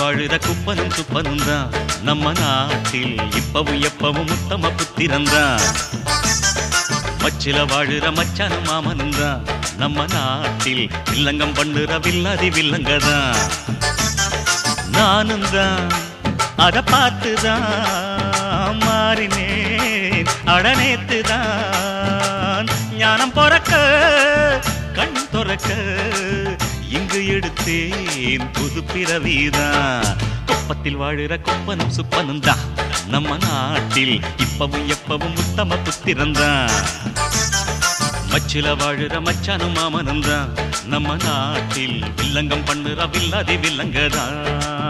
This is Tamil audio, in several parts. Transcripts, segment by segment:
வாழுற குப்பனும் துப்பனும் தான் நம்ம நாட்டில் இப்பவும் எப்பவும் உத்தம புத்திரன் தான் மச்சில வாழுற மச்சானும் மாமனும் தான் நம்ம நாட்டில் வில்லங்கம் பண்ணுற வில்லாதி வில்லங்க தான் நானும் தான் அத பார்த்து தான் மாறினேன் அடனேத்து தான் ஞானம் பிறக்க கண் துறக்க இங்கு எடுத்தேன் புது பிறவிதான் குப்பத்தில் வாழுற குப்பனும் சுப்பனும் தான் நம்ம நாட்டில் இப்பவும் எப்பவும் உத்தம புத்திரன் தான் மச்சில வாழுற மச்சானும் மாமனும் தான் நம்ம நாட்டில் வில்லங்கம் பண்ணுற வில்லாதி வில்லங்கதான்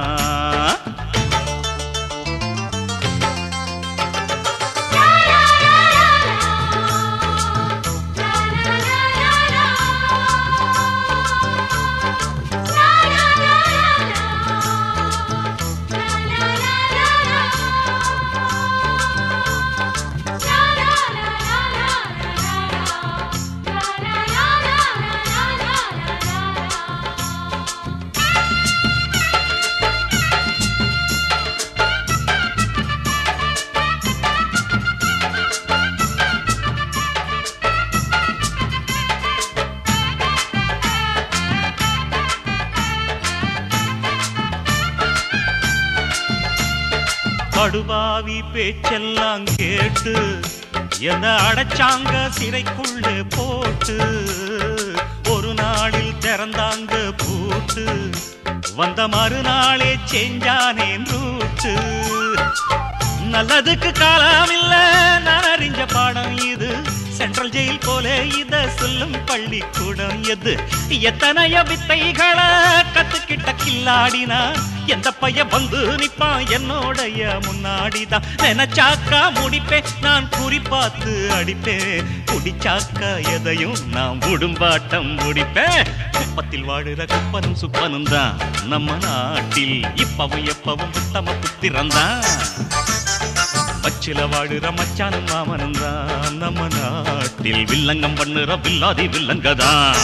படுபாவி பேச்செல்லாம் கேட்டு என்ன அடைச்சாங்க சிறைக்குள்ளே போட்டு ஒரு நாளில் திறந்தாங்க பூட்டு வந்த மறுநாளே செஞ்சானேன் ரூட்டு நல்லதுக்கு காலம் இல்ல நான் அறிஞ்ச பாடம் இது சென்ட்ரல் ஜெயில் போல இத சொல்லும் பள்ளிக்கூடம் எது எத்தனைய வித்தைகளை கத்துக்கிட்ட கில்லாடினா எந்த பையன் வந்து நிப்பான் என்னோடைய முன்னாடிதான் நினைச்சாக்கா முடிப்பேன் நான் குறிப்பாத்து அடிப்பேன் குடிச்சாக்கா எதையும் நான் உடும்பாட்டம் முடிப்பேன் குப்பத்தில் வாழுற குப்பனும் சுப்பனும் தான் நம்ம நாட்டில் இப்பவும் எப்பவும் உத்தம புத்திரன் தான் பச்சில வாழுற மச்சானும் மாமனும் தான் நம்ம நாட்டில் வில்லங்கம் பண்ணுற வில்லாதி வில்லங்கதான்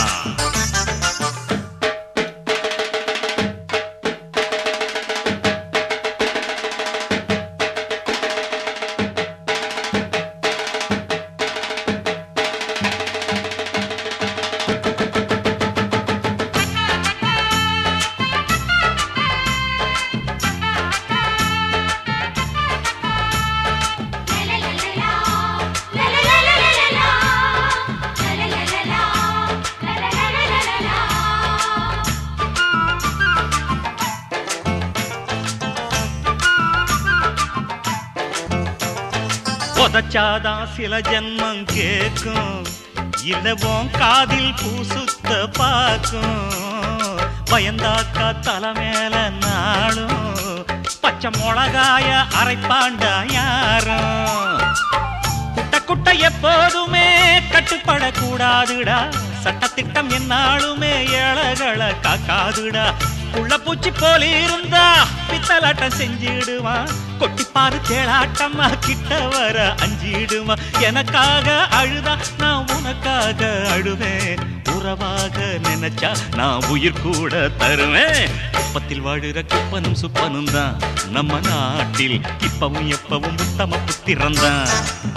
உதச்சாதான் சில ஜென்மம் கேக்கும் இல்லவும் காதில் பூசுத்த பார்க்கும் பயந்தாக்கா தலை மேல நாளும் பச்சை மிளகாய அரைப்பாண்டா யாரும் குட்ட குட்ட எப்போதுமே கட்டுப்படக்கூடாதுடா சட்டத்திட்டம் என்னாலுமே ஏழைகளை காக்காதுடா புள்ள பூச்சி போல இருந்தா பித்தலாட்டம் செஞ்சிடுவான் கொட்டிப்பாரு தேளாட்டமா கிட்ட வர அஞ்சிடுவான் எனக்காக அழுதா நான் உனக்காக அழுவேன் உறவாக நினைச்சா நான் உயிர் கூட தருவேன் குப்பத்தில் வாழுற குப்பனும் சுப்பனும் தான் நம்ம நாட்டில் இப்பவும் எப்பவும் உத்தம புத்திரன் தான்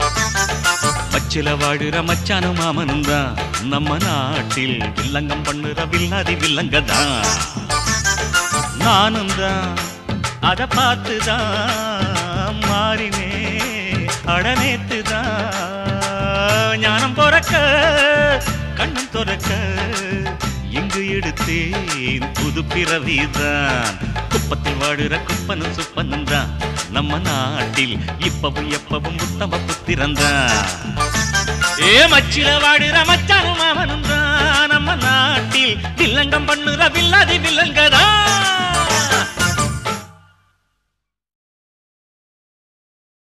பச்சில வாழுற மச்சானும் மாமனும் தான் நம்ம நாட்டில் வில்லங்கம் பண்ணுற வில்லாதி வில்லங்க தான் நானும் தான் அத பார்த்து தான் மாறினே அடனேத்து தான் ஞானம் பிறக்க கண்ணும் துறக்க இங்கு எடுத்தேன் புது பிறவிதான் குப்பத்தில் வாழுற குப்பனும் சுப்பனும் தான் நம்ம நாட்டில் இப்பவும் எப்பவும் உத்தம புத்திரன் தான் ஏ மச்சில வாடுற மச்சானும் அவனும் தான் நம்ம நாட்டில் வில்லங்கம் பண்ணுற வில்லாதி வில்லங்கதா